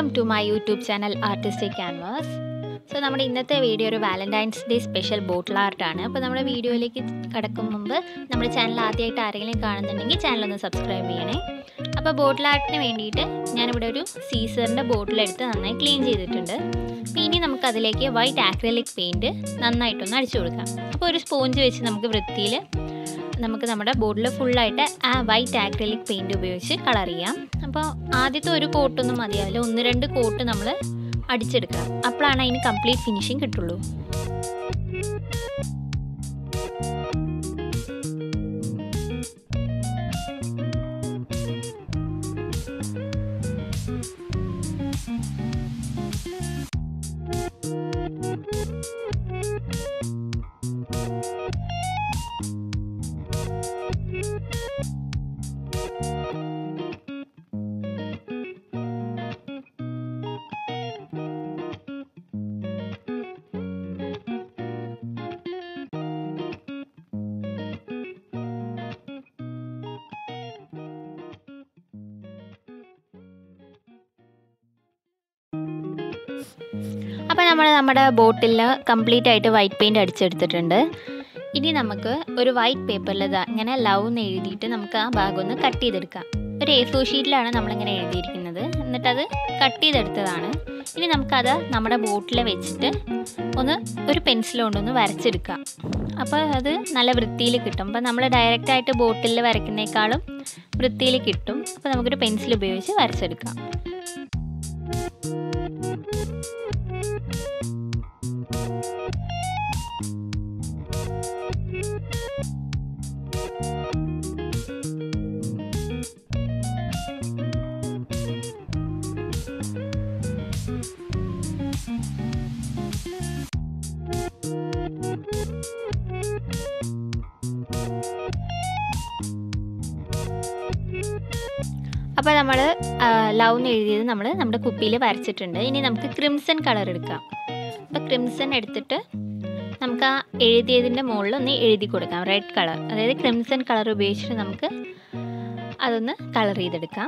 welcome to my YouTube channel artistic canvas so നമ്മുടെ ഇന്നത്തെ video ഒരു വാലന്റൈൻസ് ഡേ സ്പെഷ്യൽ ബോട്ടിൽ ആർട്ടാണ് അപ്പോൾ നമ്മുടെ വീഡിയോയിലേക്ക് കടക്കും മുമ്പ് നമ്മുടെ ചാനൽ ആദ്യമായിട്ട് ആരെങ്കിലും കാണുന്നുണ്ടെങ്കിൽ ചാനൽ ഒന്ന് സബ്സ്ക്രൈബ് ചെയ്യണേ അപ്പോൾ ബോട്ടിൽ ആർട്ടിന് വേണ്ടിയിട്ട് ഞാനിവിടെ ഒരു സീസറിൻ്റെ ബോട്ടിലെടുത്ത് നന്നായി ക്ലീൻ ചെയ്തിട്ടുണ്ട് അപ്പോൾ ഇനി നമുക്ക് അതിലേക്ക് വൈറ്റ് ആക്രലിക് പെയിൻറ്റ് നന്നായിട്ടൊന്ന് അടിച്ചു കൊടുക്കാം അപ്പോൾ ഒരു സ്പോഞ്ച് വെച്ച് നമുക്ക് വൃത്തിയിൽ നമുക്ക് നമ്മുടെ ബോർഡിൽ ഫുള്ളായിട്ട് ആ വൈറ്റ് ആക്രലിക് പെയിൻറ് ഉപയോഗിച്ച് കളർ ചെയ്യാം അപ്പോൾ ആദ്യത്തെ ഒരു കോട്ടൊന്നും മതിയാവില്ല ഒന്ന് രണ്ട് കോട്ട് നമ്മൾ അടിച്ചെടുക്കാം അപ്പോഴാണ് അതിന് കംപ്ലീറ്റ് ഫിനിഷിങ് കിട്ടുള്ളൂ അപ്പോൾ നമ്മൾ നമ്മുടെ ബോട്ടിൽ കംപ്ലീറ്റ് ആയിട്ട് വൈറ്റ് പെയിൻറ് അടിച്ചെടുത്തിട്ടുണ്ട് ഇനി നമുക്ക് ഒരു വൈറ്റ് പേപ്പറിൽ ഇതാ ഇങ്ങനെ ലവ് എന്ന് എഴുതിയിട്ട് നമുക്ക് ആ ഭാഗം ഒന്ന് കട്ട് ചെയ്തെടുക്കാം ഒരു എ ഫോർ ഷീറ്റിലാണ് നമ്മളിങ്ങനെ എഴുതിയിരിക്കുന്നത് എന്നിട്ടത് കട്ട് ചെയ്തെടുത്തതാണ് ഇനി നമുക്കത് നമ്മുടെ ബോട്ടിൽ വെച്ചിട്ട് ഒന്ന് ഒരു പെൻസിൽ കൊണ്ടൊന്ന് വരച്ചെടുക്കാം അപ്പോൾ അത് നല്ല വൃത്തിയിൽ കിട്ടും അപ്പോൾ നമ്മൾ ഡയറക്റ്റായിട്ട് ബോട്ടിൽ വരയ്ക്കുന്നേക്കാളും വൃത്തിയിൽ കിട്ടും അപ്പോൾ നമുക്കൊരു പെൻസിൽ ഉപയോഗിച്ച് വരച്ചെടുക്കാം അപ്പോൾ നമ്മൾ ലവ് എന്ന് എഴുതിയത് നമ്മൾ നമ്മുടെ കുപ്പിയിൽ വരച്ചിട്ടുണ്ട് ഇനി നമുക്ക് ക്രിംസൺ കളർ എടുക്കാം അപ്പോൾ ക്രിംസൺ എടുത്തിട്ട് നമുക്ക് ആ എഴുതിയതിൻ്റെ മുകളിൽ ഒന്ന് എഴുതി കൊടുക്കാം റെഡ് കളർ അതായത് ക്രിംസൺ കളർ ഉപയോഗിച്ചിട്ട് നമുക്ക് അതൊന്ന് കളർ ചെയ്തെടുക്കാം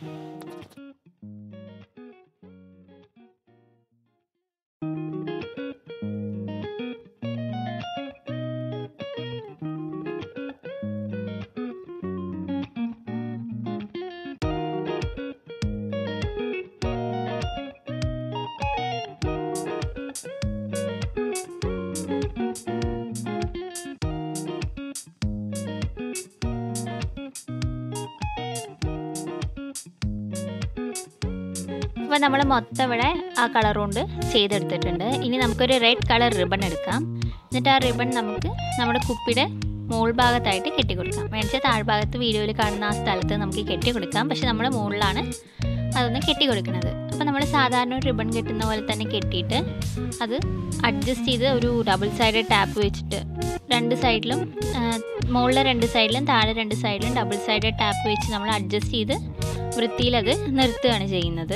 അപ്പോൾ നമ്മൾ മൊത്തം ഇവിടെ ആ കളർ കൊണ്ട് ചെയ്തെടുത്തിട്ടുണ്ട് ഇനി നമുക്കൊരു റെഡ് കളർ റിബൺ എടുക്കാം എന്നിട്ട് ആ റിബൺ നമുക്ക് നമ്മുടെ കുപ്പിയുടെ മുകൾ ഭാഗത്തായിട്ട് കെട്ടിക്കൊടുക്കാം മേടിച്ച താഴ്ഭാഗത്ത് വീഡിയോയിൽ കാണുന്ന ആ സ്ഥലത്ത് നമുക്ക് കെട്ടിക്കൊടുക്കാം പക്ഷെ നമ്മൾ മുകളിലാണ് അതൊന്ന് കെട്ടിക്കൊടുക്കുന്നത് അപ്പോൾ നമ്മൾ സാധാരണ ഒരു റിബൺ കെട്ടുന്ന പോലെ തന്നെ കെട്ടിയിട്ട് അത് അഡ്ജസ്റ്റ് ചെയ്ത് ഒരു ഡബിൾ സൈഡ് ടാപ്പ് വെച്ചിട്ട് രണ്ട് സൈഡിലും മുകളിലെ രണ്ട് സൈഡിലും താഴെ രണ്ട് സൈഡിലും ഡബിൾ സൈഡ് ടാപ്പ് വെച്ച് നമ്മൾ അഡ്ജസ്റ്റ് ചെയ്ത് വൃത്തിയിൽ അത് നിർത്തുകയാണ് ചെയ്യുന്നത്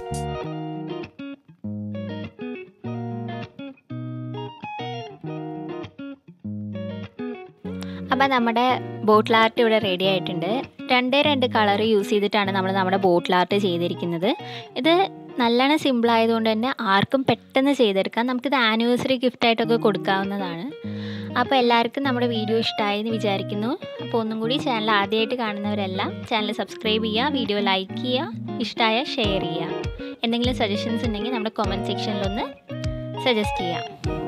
അപ്പോൾ നമ്മുടെ ബോട്ടിൽ ആർട്ട് ഇവിടെ റെഡി ആയിട്ടുണ്ട് രണ്ടേ രണ്ട് കളർ യൂസ് ചെയ്തിട്ടാണ് നമ്മൾ നമ്മുടെ ബോട്ടിൽ ആർട്ട് ചെയ്തിരിക്കുന്നത് ഇത് നല്ലോണം സിമ്പിൾ ആയതുകൊണ്ട് തന്നെ ആർക്കും പെട്ടെന്ന് ചെയ്തെടുക്കാം നമുക്കിത് ആനിവേഴ്സറി ഗിഫ്റ്റായിട്ടൊക്കെ കൊടുക്കാവുന്നതാണ് അപ്പോൾ എല്ലാവർക്കും നമ്മുടെ വീഡിയോ ഇഷ്ടമായി എന്ന് വിചാരിക്കുന്നു അപ്പോൾ ഒന്നും കൂടി ചാനൽ ആദ്യമായിട്ട് കാണുന്നവരെല്ലാം ചാനൽ സബ്സ്ക്രൈബ് ചെയ്യുക വീഡിയോ ലൈക്ക് ചെയ്യുക ഇഷ്ടമായ ഷെയർ ചെയ്യുക എന്തെങ്കിലും സജഷൻസ് ഉണ്ടെങ്കിൽ നമ്മുടെ കമൻറ്റ് സെക്ഷനിലൊന്ന് സജസ്റ്റ് ചെയ്യാം